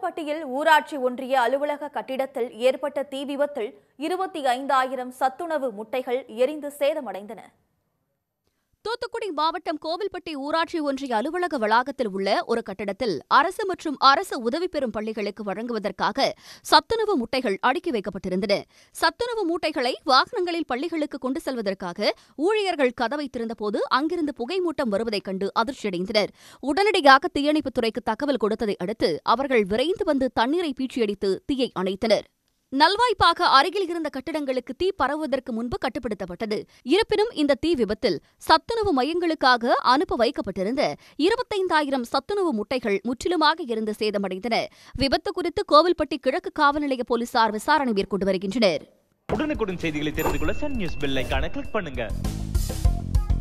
கோவில்பட்டியில் ஊராட்சி ஒன்றிய அலுவலக கட்டிடத்தில் ஏற்பட்ட தீ விபத்தில் இருபத்தி ஐந்தாயிரம் சத்துணவு முட்டைகள் எரிந்து சேதமடைந்தன தூத்துக்குடி மாவட்டம் கோவில்பட்டி ஊராட்சி ஒன்றிய அலுவலக வளாகத்தில் உள்ள ஒரு கட்டடத்தில் அரசு மற்றும் அரசு உதவி பெறும் பள்ளிகளுக்கு வழங்குவதற்காக சத்துணவு முட்டைகள் அடுக்கி வைக்கப்பட்டிருந்தன சத்துணவு மூட்டைகளை வாகனங்களில் பள்ளிகளுக்கு கொண்டு செல்வதற்காக ஊழியர்கள் கதவை திறந்தபோது அங்கிருந்து புகைமூட்டம் வருவதைக் கண்டு அதிர்ச்சியடைந்தனர் உடனடியாக தீயணைப்புத் துறைக்கு தகவல் கொடுத்ததை அடுத்து அவர்கள் விரைந்து வந்து தண்ணீரை பீச்சியடித்து தீயை அணைத்தனர் நல்வாய்ப்பாக அருகில் இருந்த கட்டிடங்களுக்கு தீ பரவுவதற்கு முன்பு கட்டுப்படுத்தப்பட்டது இருப்பினும் இந்த தீ விபத்தில் சத்துணவு மையங்களுக்காக அனுப்ப வைக்கப்பட்டிருந்த இருபத்தைந்தாயிரம் சத்துணவு முட்டைகள் முற்றிலுமாக இருந்து சேதமடைந்தன விபத்து குறித்து கோவில்பட்டி கிழக்கு காவல் நிலைய போலீசார் விசாரணை மேற்கொண்டு வருகின்றனர் உடனுக்குடன் செய்திகளை தெரிந்து கொள்ள சன் நியூஸ் பெல் ஐகானை கிளிக் பண்ணுங்க